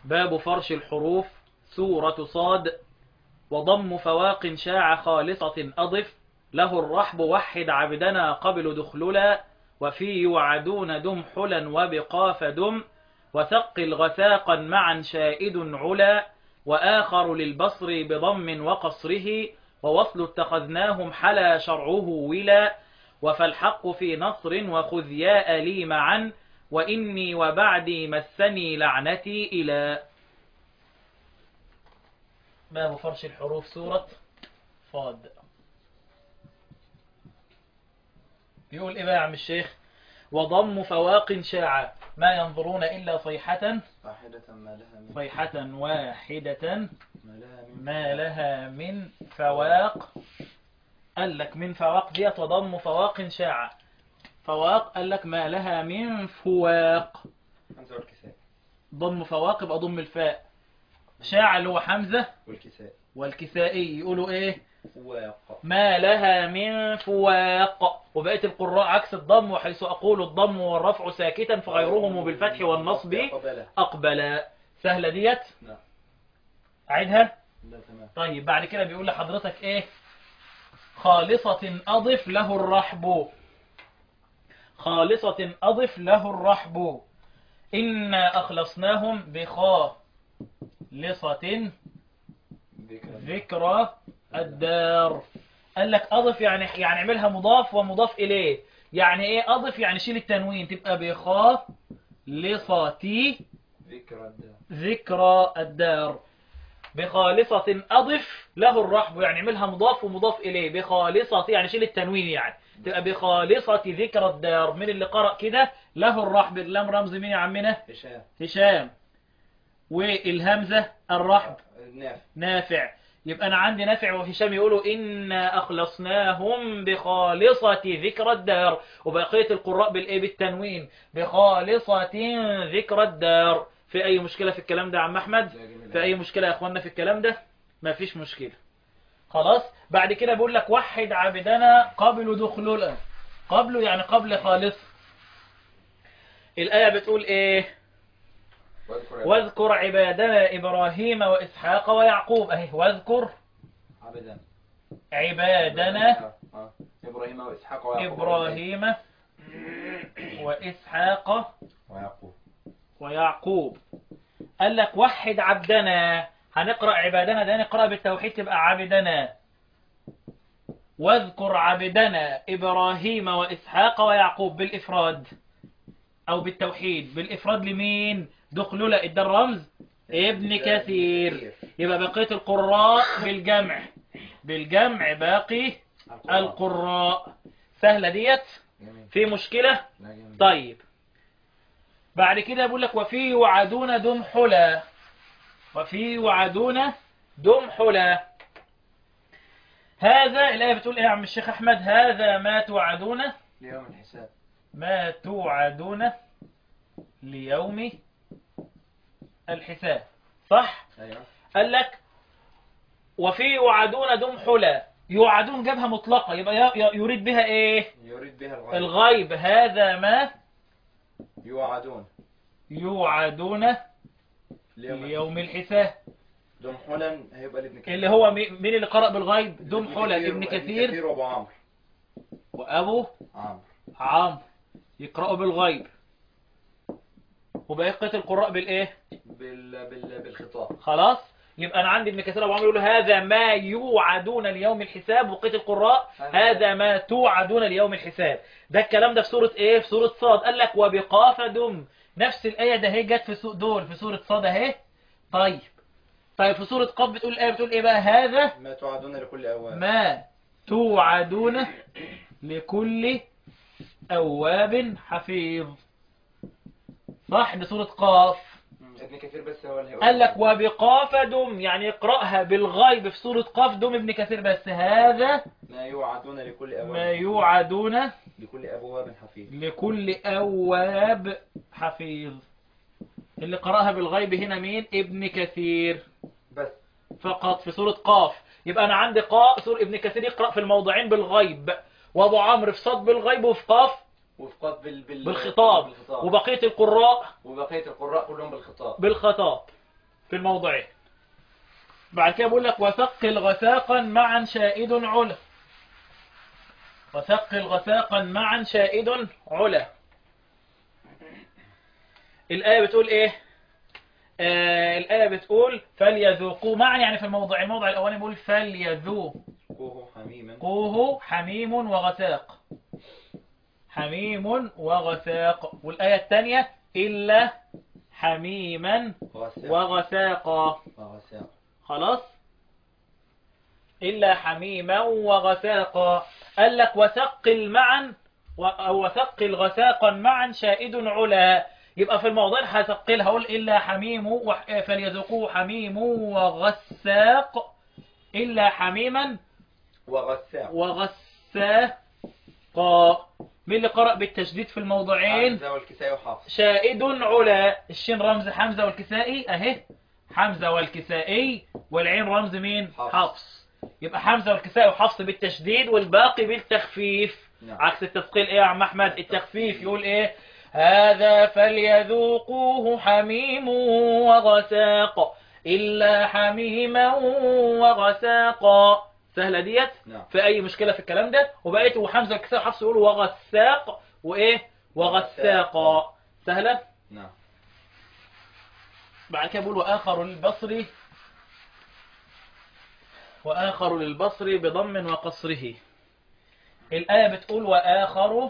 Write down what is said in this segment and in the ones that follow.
باب فرش الحروف سورة صاد وضم فواق شاع خالصة أضف له الرحب وحد عبدنا قبل دخللا وفي يوعدون دم حلا وبقاف دم وثقل غثاقا معا شائد علا وآخر للبصر بضم وقصره ووصل اتخذناهم حلا شرعه ولا وفالحق في نصر وخذ ياء لي معا وإني وبعدي مسني لعنتي إلى باب فرش الحروف سورة صاد يقول إيه بقى يا عم الشيخ وضم فواق شاع ما ينظرون إلا صيحة واحدة ما لها من صيحة واحدة ما لها من ما لها من فواق قال لك من فواق ديت وضم فواق شاع فواق قال لك ما لها من فواق حمزة والكساء ضم فواق يبقى ضم الفاء شاع اللي هو حمزة والكساء والكسائي يقولوا ايه فواق ما لها من فواق وبقية القراء عكس الضم وحيث أقول الضم والرفع ساكتا فغيرهم بالفتح والنصب قبلة أقبل سهلة ديت نعم أعيدها لا تمام طيب بعد كده بيقول لحضرتك ايه خالصة أضف له الرحب خالصة أضف له الرحب إنا أخلصناهم بخالصة ذكر ذكرى الدار قال لك أضف يعني يعني اعملها مضاف ومضاف إليه يعني إيه أضف يعني شيل التنوين تبقى بخالصة ذكر الدار ذكرى الدار بخالصة أضف له الرحب يعني اعملها مضاف ومضاف إليه بخالصة يعني شيل التنوين يعني تبقى بخالصة ذكرى الدار من اللي قرأ كده له الرحب اللام رمز مين يا عمنا هشام هشام والهمزة الرحب نافع نافع يبقى أنا عندي نافع وهشام يقولوا إنا أخلصناهم بخالصة ذكرى الدار وبقية القراء بالإيه بالتنوين بخالصة ذكرى الدار في أي مشكلة في الكلام ده يا عم أحمد لا جميل. في أي مشكلة يا أخوانا في الكلام ده ما فيش مشكلة خلاص بعد كده بيقول لك وحد عبدنا قبل دخلنا قبله يعني قبل خالص الآية بتقول إيه واذكر واذكر عبادنا إبراهيم وإسحاق ويعقوب أهي واذكر عبدا عبادنا آه. إبراهيم وإسحاق ويعقوب إبراهيم وإسحاق ويعقوب ويعقوب قال لك وحد عبدنا هنقرأ عبادنا ده نقرأ بالتوحيد تبقى عبدنا واذكر عبدنا إبراهيم وإسحاق ويعقوب بالإفراد أو بالتوحيد بالإفراد لمين دخلوا ادى الرمز ابن كثير يبقى بقية القراء بالجمع بالجمع باقي القراء سهلة ديت جميل في مشكلة لا جميل. طيب بعد كده بيقول لك وفي يوعدون دم حلا وفي يوعدون دم حلا هذا الآية بتقول إيه يا عم الشيخ أحمد هذا ما توعدون ليوم الحساب ما توعدون ليوم الحساب صح أيوه قال لك وفي يوعدون دم حلا يوعدون جابها مطلقة يبقى ي- ي- يريد بها ايه يريد بها الغيب الغيب هذا ما يوعدون يوعدون ليوم الحساب دم حلا هيبقى لابن كثير اللي هو مي- مين اللي قرأ بالغيب دم حلا ابن كثير كثير وابو عمرو وابو عمرو عمرو يقرأوا بالغيب وبقية القراء بالايه بال... بال... بالخطاب خلاص يبقى انا عندي ابن كثير ابو عمرو يقول هذا ما يوعدون ليوم الحساب وبقية القراء هذا ما توعدون ليوم الحساب ده الكلام ده في سورة ايه في سورة صاد قال لك وبقاف دم نفس الآية ده هي جت في سو- دول في سورة صاد اهي طيب طيب في سورة قاف بتقول الآية بتقول ايه بقى هذا ما توعدون لكل أواب ما توعدون لكل أواب حفيظ صح ده سورة قاف ابن كثير بس هو اللي قال لك وبقاف دم يعني اقرأها بالغيب في سورة قاف دم ابن كثير بس هذا ما يوعدون لكل أواب ما يوعدون لكل أبواب حفيظ لكل أواب حفيظ اللي قرأها بالغيب هنا مين ابن كثير بس فقط في سورة قاف يبقى أنا عندي قاف سورة ابن كثير يقرأ في الموضعين بالغيب وأبو عمرو في صاد بالغيب وفي قاف وفقات بال... بال... بالخطاب بالخطاب وبقية القراء وبقية القراء كلهم بالخطاب بالخطاب في الموضعين بعد كده بقول لك وثقل غثاقا معا شائد علا وثقل غثاقا معا شائد علا الآية بتقول إيه آه الآية بتقول فليذوقوا معا يعني في الموضع الموضع الأولاني بيقول فليذوقوه قوه حميما حميم وغساق حميم وغساق والآية الثانية إلا حميما وغساق وغساقا وغساق خلاص إلا حميما وغساقا قال لك وثقل معا و- أو وثقل غساقا معا شائد علا يبقى في الموضوع هثقل هقول إلا حميم وح- فليذوقوه حميم وغساق إلا حميما وغساق وغساقا مين اللي قرأ بالتشديد في الموضعين حمزة والكساء وحفص شائد علا الشين رمز حمزة والكسائي اهي حمزة والكسائي والعين رمز مين حفص. حفص يبقى حمزة والكسائي وحفص بالتشديد والباقي بالتخفيف نعم. عكس التثقيل ايه يا عم احمد التخفيف يقول ايه هذا فليذوقوه حميم وغساق إلا حميما وغساقا سهلة ديت نعم في أي مشكلة في الكلام ده وبقيت وحمزة والكسائي وحفص يقولوا وغساق وإيه وغساقا سهلة نعم بعد كده بيقول وآخر للبصري وآخر للبصري بضم وقصره الآية بتقول وآخر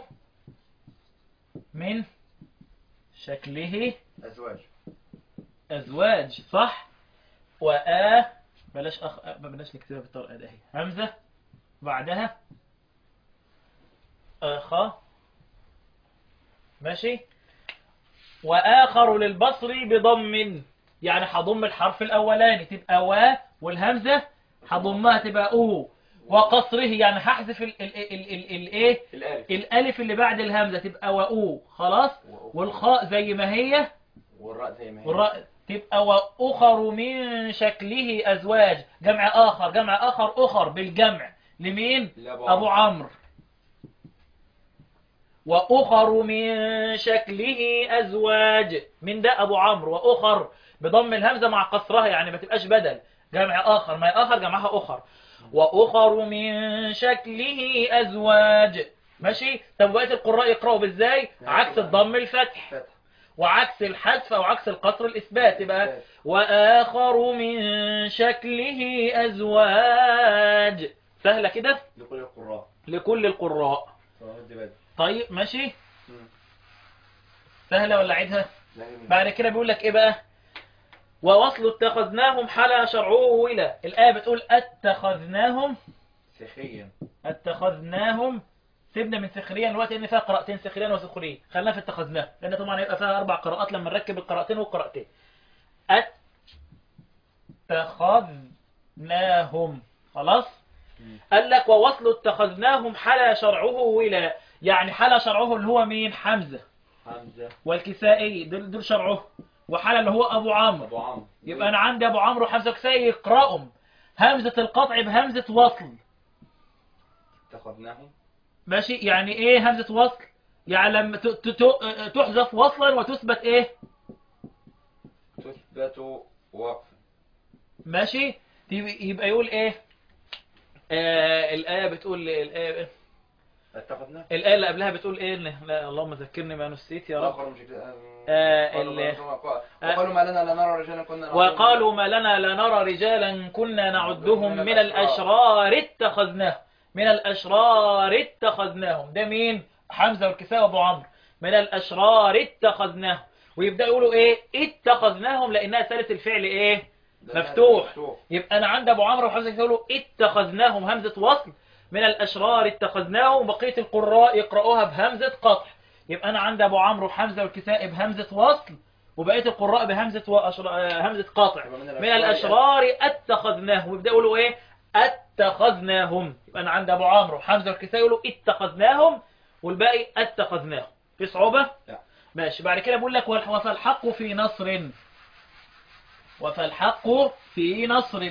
من شكله أزواج أزواج صح وآ بلاش أخ بلاش نكتبها بالطريقة دي همزة بعدها آخا ماشي وآخر للبصري بضم يعني هضم الحرف الأولاني تبقى و والهمزة هضمها تبقى أو وقصره يعني هحذف ال ال ال ال ال الايه الألف الألف اللي بعد الهمزة تبقى وأو خلاص والخاء زي ما هي والراء زي ما هي والراء تبقى وأخر من شكله أزواج جمع آخر جمع آخر أخر بالجمع لمين لأبو أبو عمرو وأخر من شكله أزواج من ده أبو عمرو وأخر بضم الهمزة مع قصرها يعني ما تبقاش بدل جمع آخر ما هي آخر جمعها أخر وأخر من شكله أزواج ماشي طب بقية القراء يقرأوا بازاي عكس الضم الفتح فتح وعكس الحذف أو عكس القصر الإثبات يبقى إثبات. وآخر من شكله أزواج سهلة كده لكل القراء لكل القراء صلاة الدباد طيب ماشي مم. سهلة ولا عيدها لا جميل. بعد كده بيقول لك ايه بقى ووصل اتخذناهم حلا شرعوه ولا الآية بتقول اتخذناهم سخيا اتخذناهم سيبنا من سخريا دلوقتي ان فيها قراءتين سخريا وسخريا خلينا في اتخذناه لان طبعا هيبقى فيها اربع قراءات لما نركب القراءتين والقراءتين اتخذناهم خلاص مم. قال لك ووصل اتخذناهم حلا شرعه ولا يعني حلا شرعه اللي هو مين حمزة حمزة والكسائي دول, دول شرعه وحلا اللي هو ابو عمرو أبو عمرو يبقى انا عندي ابو عمرو وحمزة وكسائي يقرأهم همزة القطع بهمزة وصل اتخذناهم ماشي يعني ايه همزة وصل يعني لما ت- ت- ت- تحذف وصلا وتثبت ايه تثبت وقفا ماشي يبقى يبقى يقول ايه آه الآية بتقول الآية, اتخذناهم الآية اللي قبلها بتقول ايه إن- لا اللهم ذكرني ما نسيت يا رب آخر من شكل آه، قالوا ال- ما- وقالوا ما لنا لا نرى رجالا كنا نعبدهم. وقالوا ما لنا لا نرى رجالا كنا نعدهم من الأشرار اتخذناهم من الأشرار اتخذناهم ده مين حمزة والكساء وابو عمرو من الأشرار اتخذناهم ويبدأ يقولوا ايه اتخذناهم لأنها ثالث الفعل ايه ده مفتوح. مفتوح يبقى أنا عند أبو عمرو وحمزة والكساء يقولوا اتخذناهم همزة وصل من الأشرار اتخذناهم وبقية القراء يقرأوها بهمزة قطع يبقى أنا عند أبو عمرو وحمزة والكساء بهمزة وصل وبقية القراء بهمزة وأشر... آه، همزة قاطع يبقى من الأشرار اتخذناهم ويبدأ يقولوا إيه اتخذناهم يبقى أنا عند أبو عمرو وحمزة والكساء يقولوا اتخذناهم والباقي اتخذناهم في صعوبة لا. ماشي بعد كده بقول لك والح- وفالحق في نصر وفالحق في نصر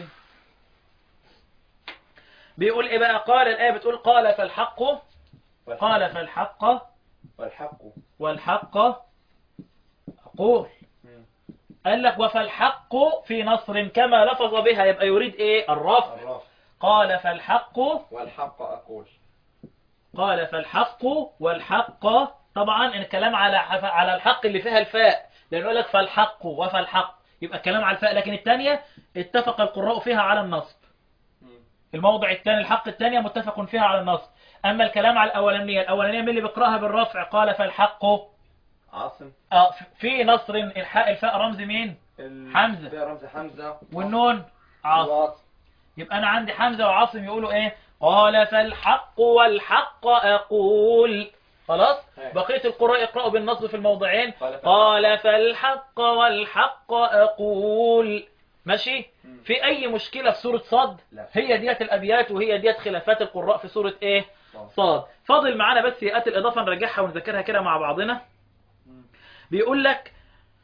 بيقول إيه بقى قال الآية بتقول قال فالحق قال فالحق والحق والحق أقول مم. قال لك وفالحق في نصر كما لفظ بها يبقى يريد ايه الرفع الرفع قال فالحق والحق أقول قال فالحق والحق طبعا الكلام على على الحق اللي فيها الفاء لانه يقول لك فالحق وفالحق يبقى الكلام على الفاء لكن الثانيه اتفق القراء فيها على النصب الموضع الثاني الحق الثانيه متفق فيها على النصب اما الكلام على الاولانيه الاولانيه من اللي بيقراها بالرفع قال فالحق عاصم اه في نصر الحاء الفاء رمز مين ال- حمزة. ده رمز حمزة والنون عاصم وعاصم. يبقى انا عندي حمزه وعاصم يقولوا ايه قال فالحق والحق اقول خلاص أيوة. بقيه القراء يقراوا بالنصب في الموضعين قال فالحق. قال فالحق والحق اقول ماشي مم. في اي مشكله في سوره صاد لا. هي ديت الابيات وهي ديت خلافات القراء في سوره ايه صاد. صاد فاضل معانا بس يات الاضافه نرجعها ونذاكرها كده مع بعضنا مم. بيقول لك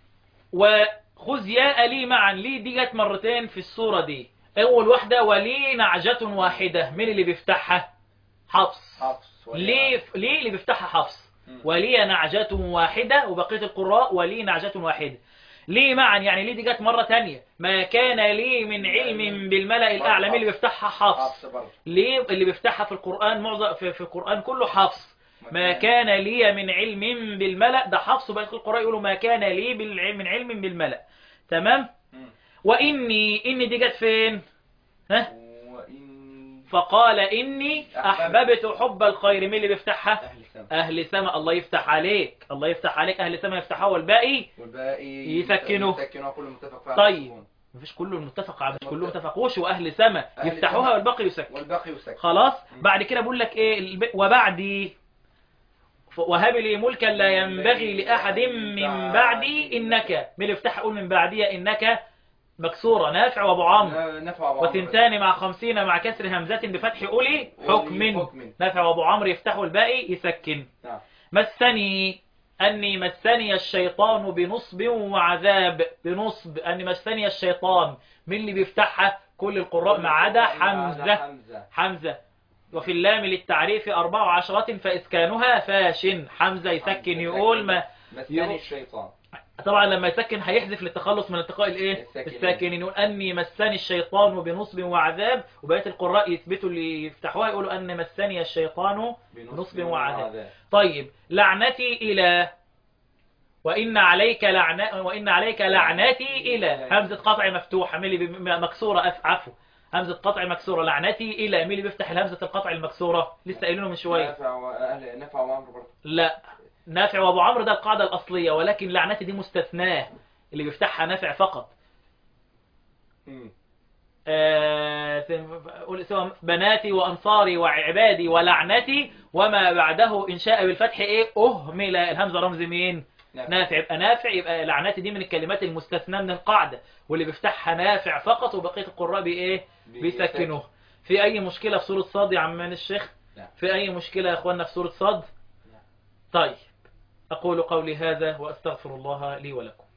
وخذ ياء لي معا لي دي جت مرتين في السورة دي أول واحدة ولي نعجة واحدة مين اللي بيفتحها حفص حفص ولي ليه ليه اللي بيفتحها حفص مم. ولي نعجة واحدة وبقية القراء ولي نعجة واحدة ليه معا يعني ليه دي جت مرة تانية ما كان لي من علم بالملأ الأعلى مين اللي بيفتحها حفص حفص برضه ليه اللي بيفتحها في القرآن معظم في, في القرآن كله حفص ما كان لي من علم بالملأ ده حفص بقى القراء يقولوا ما كان لي بالعلم من علم بالملأ تمام مم. وإني إني دي جت فين ها وإن فقال إني أحببت حب الخير مين اللي بيفتحها أهل السماء أهل سما الله يفتح عليك الله يفتح عليك أهل سما يفتحها والباقي والباقي يسكنوا. يسكنوا كله متفق فيها طيب. السكون. مفيش كله متفق على كله متفقوش وأهل سما أهل يفتحوها سما. والباقي يسكن والباقي يسكن خلاص مم. بعد كده بقول لك ايه الب- وبعدي ف- وهب لي ملكا لا ينبغي لأحد من بعدي إنك من اللي يفتح أقول من بعدي إنك مكسورة نافع وأبو عمرو ن- نفع أبو عمرو. وثنتان مع خمسين مع كسر همزة بفتح أولي حكم حكم. نافع وأبو عمرو يفتحوا الباقي يسكن نعم مسني أني مسني الشيطان بنصب وعذاب بنصب أني مسني الشيطان من اللي بيفتحها كل القراء ما عدا حمزة حمزة حمزة وفي اللام للتعريف أربع عشرات فإسكانها فاش حمزة يسكن حمزة يقول ما مسني يقول- الشيطان طبعا لما يسكن هيحذف للتخلص من التقاء الايه الساكنين. الساكنين يقول اني مسني الشيطان بنصب وعذاب وبقيه القراء يثبتوا اللي يفتحوها يقولوا ان مسني الشيطان بنصب وعذاب طيب لعنتي الى وان عليك لعنة وان عليك لعنتي الى همزه قطع مفتوحه مين اللي بي- مكسوره أف- عفو همزه قطع مكسوره لعنتي الى مين اللي بيفتح الهمزه القطع المكسوره لسه قايلينه من شويه نفع وأهل نفع وعمرو برضه لا نافع وابو عمرو ده القاعده الاصليه ولكن لعنتي دي مستثناه اللي بيفتحها نافع فقط مم. آه، قول سواء بناتي وانصاري وعبادي ولعنتي وما بعده ان شاء بالفتح ايه اهمل الهمزه رمز مين نفع. نافع يبقى نافع يبقى لعنتي دي من الكلمات المستثناه من القاعده واللي بيفتحها نافع فقط وبقيه القراء بايه بيسكنوه في اي مشكله في سوره صاد يا عمان الشيخ لا. في اي مشكله يا اخواننا في سوره صاد لا. طيب اقول قولي هذا واستغفر الله لي ولكم